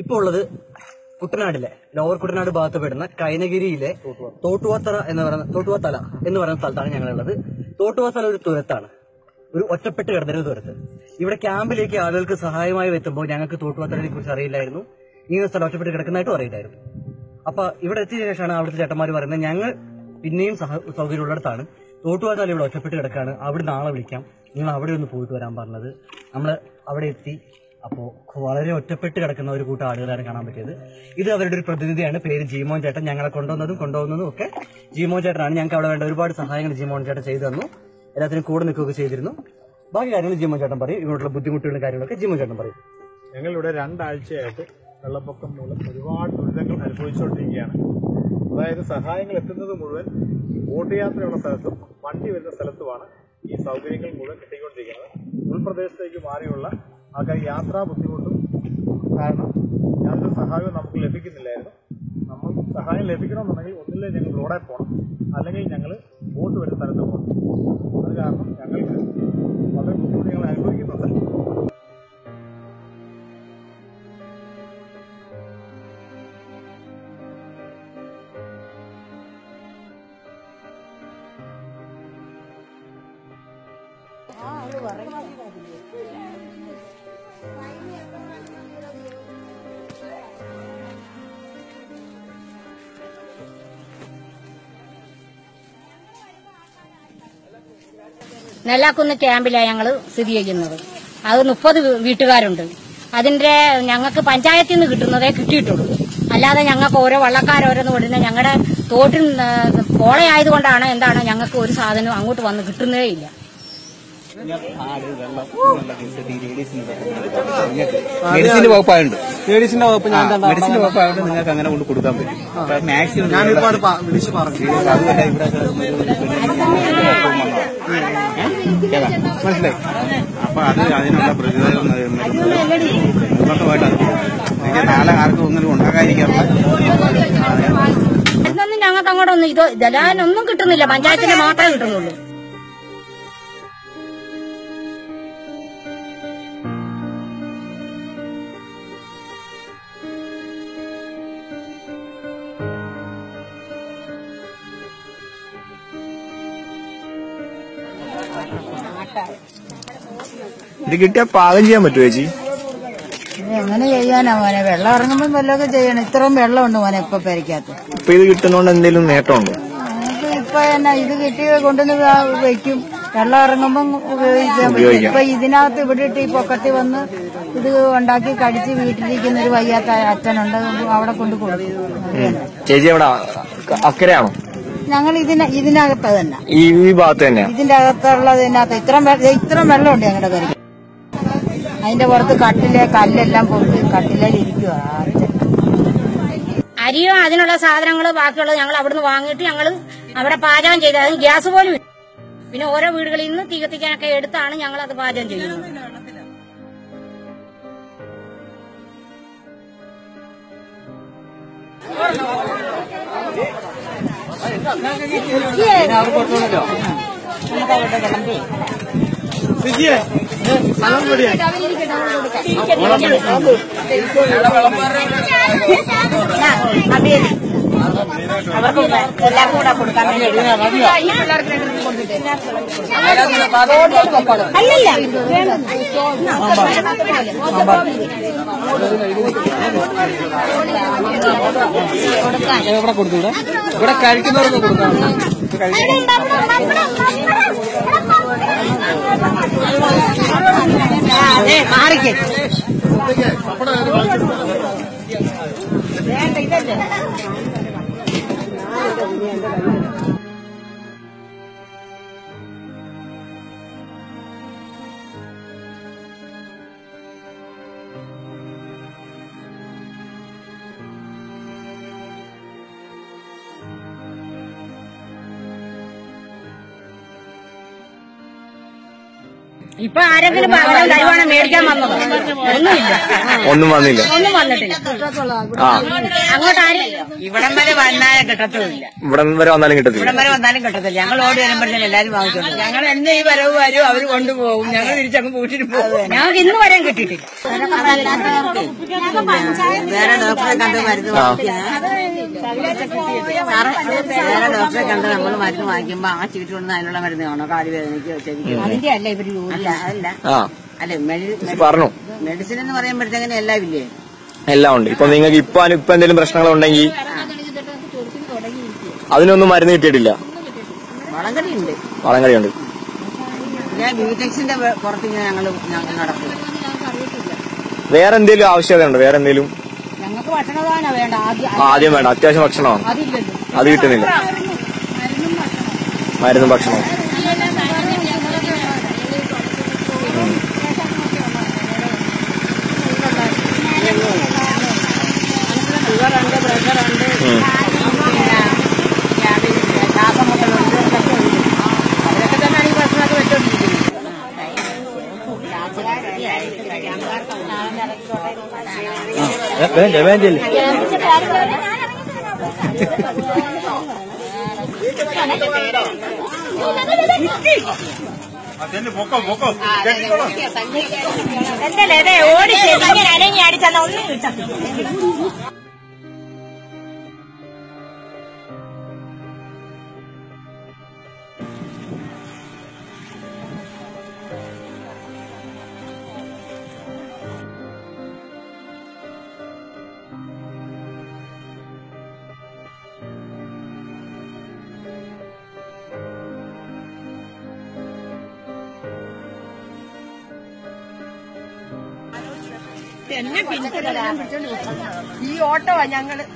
ഇപ്പോൾ ഉള്ളത് കുട്ടനാടിലെ ലോവർ കുട്ടനാട് ഭാഗത്ത് പെടുന്ന കൈനഗിരിയിലെ തോട്ടുവാത്തറ എന്ന് പറയുന്ന തോട്ടുവാത്തല എന്ന് പറയുന്ന സ്ഥലത്താണ് ഞങ്ങളുള്ളത് തോട്ടുവാത്തല ഒരു തുരത്താണ് ഒരു ഒറ്റപ്പെട്ട് കിടന്ന ഒരു തുരത്ത് ഇവിടെ ക്യാമ്പിലേക്ക് ആളുകൾക്ക് സഹായമായി എത്തുമ്പോൾ ഞങ്ങൾക്ക് തോട്ടുവാത്തലയെ കുറിച്ച് അറിയില്ലായിരുന്നു ഈ സ്ഥലം ഒറ്റപ്പെട്ട് കിടക്കുന്നതായിട്ടും അറിയില്ലായിരുന്നു അപ്പൊ ഇവിടെ എത്തിയ ശേഷമാണ് അവിടുത്തെ ചേട്ടന്മാർ പറയുന്നത് ഞങ്ങൾ പിന്നെയും സഹ സൗകര്യമുള്ളിടത്താണ് തോട്ടുവാത്താൽ ഇവിടെ ഒറ്റപ്പെട്ട് കിടക്കാണ് അവിടെ നാളെ വിളിക്കാം നിങ്ങൾ അവിടെ ഒന്ന് പോയിട്ട് വരാൻ പറഞ്ഞത് നമ്മൾ അവിടെ എത്തി അപ്പോൾ വളരെ ഒറ്റപ്പെട്ട് കിടക്കുന്ന ഒരു കൂട്ടം ആളുകളാണ് കാണാൻ പറ്റിയത് ഇത് അവരുടെ ഒരു പ്രതിനിധിയാണ് പേര് ജീമോൻ ചേട്ടൻ ഞങ്ങളെ കൊണ്ടുവന്നതും കൊണ്ടുപോകുന്നതും ഒക്കെ ജീമോൻ ചേട്ടനാണ് ഞങ്ങൾക്ക് അവിടെ വേണ്ട ഒരുപാട് സഹായങ്ങൾ ജീമോൻ ചേട്ടൻ ചെയ്തു തന്നു എല്ലാത്തിനും കൂടെ നിൽക്കുകയൊക്കെ ചെയ്തിരുന്നു ബാക്കി കാര്യങ്ങൾ ജീമോൻ ചേട്ടൻ പറയും ഇങ്ങോട്ടുള്ള ബുദ്ധിമുട്ടുകളും കാര്യങ്ങളൊക്കെ ജീമോൻ ചേട്ടൻ പറയും ഞങ്ങളിവിടെ രണ്ടാഴ്ചയായിട്ട് വെള്ളപ്പൊക്കം മൂലം ഒരുപാട് ദുരിതങ്ങൾ അനുഭവിച്ചുകൊണ്ടിരിക്കുകയാണ് അതായത് സഹായങ്ങൾ എത്തുന്നത് മുഴുവൻ ബോട്ട് യാത്രയുള്ള സ്ഥലത്തും വണ്ടി വരുന്ന സ്ഥലത്തുമാണ് ഈ സൗകര്യങ്ങൾ മുഴുവൻ കിട്ടിക്കൊണ്ടിരിക്കുന്നത് ഉൾപ്രദേശത്തേക്ക് മാറിയുള്ള ആൾക്കാർ യാത്രാ ബുദ്ധിമുട്ടും കാരണം യാതൊരു സഹായവും നമുക്ക് ലഭിക്കുന്നില്ലായിരുന്നു നമ്മൾ സഹായം ലഭിക്കണമെന്നുണ്ടെങ്കിൽ ഒന്നില്ലേ ഞങ്ങൾ റോഡിൽ പോകണം അല്ലെങ്കിൽ ഞങ്ങൾ ബോട്ട് വരുന്ന സ്ഥലത്ത് പോകണം അത് കാരണം ഞങ്ങൾക്ക് വളരെ ബുദ്ധിമുട്ട് ഞങ്ങൾ അനുഭവിക്കുന്നുണ്ട് നെല്ലാക്കുന്ന് ക്യാമ്പിലാണ് ഞങ്ങൾ സ്ഥിതി ചെയ്യുന്നത് അത് മുപ്പത് വീട്ടുകാരുണ്ട് അതിന്റെ ഞങ്ങൾക്ക് പഞ്ചായത്തിൽ നിന്ന് കിട്ടുന്നതേ കിട്ടിയിട്ടുള്ളൂ അല്ലാതെ ഞങ്ങൾക്ക് ഓരോ വള്ളക്കാരോരോന്ന് വിടുന്ന ഞങ്ങളുടെ തോട്ടിൽ പോളയായതുകൊണ്ടാണ് എന്താണ് ഞങ്ങൾക്ക് ഒരു സാധനവും അങ്ങോട്ട് വന്ന് കിട്ടുന്നതേ ഇല്ല മെഡിസിന്റെ വകുപ്പായുണ്ട് ലേഡീസിന്റെ വകുപ്പ് ഞാൻ എന്താ മെഡിസിന്റെ വകുപ്പായതുകൊണ്ട് നിങ്ങൾക്ക് അങ്ങനെ കൊണ്ട് കൊടുക്കാൻ പറ്റും മാക്സിമം ഞാൻ ഒരുപാട് പ- വിളിച്ച് പറഞ്ഞു അതുപോലെ ഇവിടെ മനസ്സിലായി അപ്പൊ അത് അതിനുള്ള പ്രതിരോധം നിർബന്ധമായിട്ട് അത് എന്നുവെച്ചാൽ നാളെ ആർക്കും ഒന്നും ഉണ്ടാകാതിരിക്കാനുള്ള ഇതൊന്നും ഞങ്ങൾക്ക് അങ്ങോട്ടൊന്നും ഇത് ഇതെല്ലാനൊന്നും കിട്ടുന്നില്ല പഞ്ചായത്തിന്റെ മാത്രമേ കിട്ടുന്നുള്ളൂ ഇത് കിട്ടിയാൽ പാകം ചെയ്യാൻ പറ്റുമോ ചേച്ചി എങ്ങനെ ചെയ്യാനാ മോനെ വെള്ളം ഇറങ്ങുമ്പോൾ വല്ലതൊക്കെ ചെയ്യണം ഇത്രയും വെള്ളമുണ്ട് മോനെ ഇപ്പൊ പെരക്കകത്ത് ഇപ്പൊ ഇത് കിട്ടുന്നോണ്ട് എന്തെങ്കിലും നേട്ടമുണ്ടോ നമുക്ക് ഇപ്പൊ എന്നാ ഇത് കിട്ടി കൊണ്ടുവന്ന് വ- വെക്കും വെള്ളം ഇറങ്ങുമ്പോൾ ഉപയോഗിക്കാൻ പറ്റും ഉപയോഗിക്കാം. ഇപ്പൊ ഇതിനകത്ത് ഇവിടെ ഇട്ട് ഈ പൊക്കത്തിൽ വന്ന് ഇത് ഉണ്ടാക്കി കടിച്ച് വീട്ടിലിരിക്കുന്ന ഒരു വയ്യാത്ത അച്ഛനുണ്ട് അവിടെ കൊണ്ട് കൊടുക്കും അത് തന്നെ. ചേച്ചി എവിടെ അക്കരയാണോ ഞങ്ങൾ ഇതിന ഇതിനകത്ത് തന്നെ ഈ ഈ ഭാഗത്ത് തന്നെയാ ഇതിന്റെ അകത്തുള്ളതിനകത്ത് ഇത്രയും വെ- ദേ ഇത്രയും വെള്ളമുണ്ട് ഞങ്ങളുടെ പെരക്ക് അതിന്റെ പുറത്ത് കട്ടിലെ കല്ലെല്ലാം പൊട്ടി കട്ടിലേലിരിക്കുക അച്ഛൻ അരിയോ അതിനുള്ള സാധനങ്ങൾ ബാക്കിയുള്ളത് ഞങ്ങൾ അവിടുന്ന് വാങ്ങിയിട്ട് ഞങ്ങൾ അവിടെ പാചകം ചെയ്ത് അത് ഗ്യാസ് പോലും ഇല്ല. പിന്നെ ഓരോ വീടുകളിൽ നിന്ന് തീ കത്തിക്കാനൊക്കെ എടുത്താണ് ഞങ്ങൾ അത് പാചകം ചെയ്യുന്നത് അവർക്ക് എല്ലാവർക്കും കൂടെ കൊടുക്കാൻ അല്ലല്ല ഇവിടെ കൊടുത്തൂടെ ഇവിടെ കഴിക്കുന്നവർക്ക് കൊടുക്കാം അതെ മാറിക്കേ ഇപ്പൊ ആരെങ്കിലും പകരം തരുവാണ് മേടിക്കാൻ വന്നത് ഒന്നുമില്ല ഒന്നും വന്നില്ല ഒന്നും വന്നിട്ടില്ല ആ അങ്ങോട്ട് ആരും ഇവിടം വരെ വന്നാലും കിട്ടത്തുമില്ല ഇവിടെ വരെ വന്നാലും കിട്ടത്തില്ല ഇവിടം വരെ വന്നാലും കിട്ടത്തില്ല ഞങ്ങൾ ഓടി വരുമ്പോഴത്തേനും എല്ലാരും വാങ്ങിച്ചോണ്ട് ഞങ്ങൾ എന്ന് ഈ വരവ് വരും അവര് കൊണ്ടുപോകും ഞങ്ങൾ തിരിച്ചങ്ങ് പൂട്ടിട്ട് പോകും ഞങ്ങൾക്ക് ഇന്ന് വരെയും കിട്ടിയിട്ടില്ല വേറെ ഡോക്ടറെ കണ്ട് മരുന്ന് വാങ്ങിക്കുന്നത് വേറെ ഡോക്ടറെ കണ്ട് നമ്മൾ മരുന്ന് വാങ്ങിക്കുമ്പോ ആ ചീട്ട് കൊണ്ട് അതിനുള്ള മരുന്ന് കാണോ കാലുവേദനയ്ക്കോ ചെവിക്കോ അതിന്റെ അല്ല ഇവര് അല്ല അതല്ല ആ അല്ല മെഡി- പറഞ്ഞു മെഡിസിൻ എന്ന് പറയുമ്പോഴത്തേക്കിന് എല്ലാം ഇല്ലേ എല്ലാം ഉണ്ട് ഇപ്പൊ നിങ്ങൾക്ക് ഇപ്പൊ അനു- ഇപ്പൊ എന്തെങ്കിലും പ്രശ്നങ്ങൾ ഉണ്ടെങ്കിൽ അതിനൊന്നും മരുന്ന് കിട്ടിയിട്ടില്ല വളങ്കടി ഉണ്ട് വളങ്കടി ഉണ്ട് ഞാൻ ബിടെക്സിന്റെ പുറത്ത് ഇങ്ങനെ ഞങ്ങൾ ഞങ്ങൾ നടക്കും വേറെ എന്തെങ്കിലും ആവശ്യകത വേറെ എന്തെങ്കിലും ഞങ്ങൾക്ക് ഭക്ഷണമാണ് വേണ്ട ആദ്യം ആദ്യം വേണ്ട അത്യാവശ്യം ഭക്ഷണമാണ് അതില്ലല്ലോ അത് കിട്ടുന്നില്ല മരുന്നും ഭക്ഷണവും ഷുഗറുണ്ട് പ്രഷറുണ്ട് ഉം. ശ്വാസമുട്ടലുണ്ട് ഇതൊക്കെ ഉണ്ട് അവരൊക്കെ തന്നെയാണ് ഈ ഭക്ഷണമൊക്കെ വെച്ചോണ്ടിരിക്കുന്നത് എന്തല്ലേ ഓടിച്ച് ഇങ്ങനെ അരങ്ങി അടിച്ചെന്ന ഒന്നും കിട്ടത്തില്ല ഈ ഓട്ടോ ഞങ്ങള്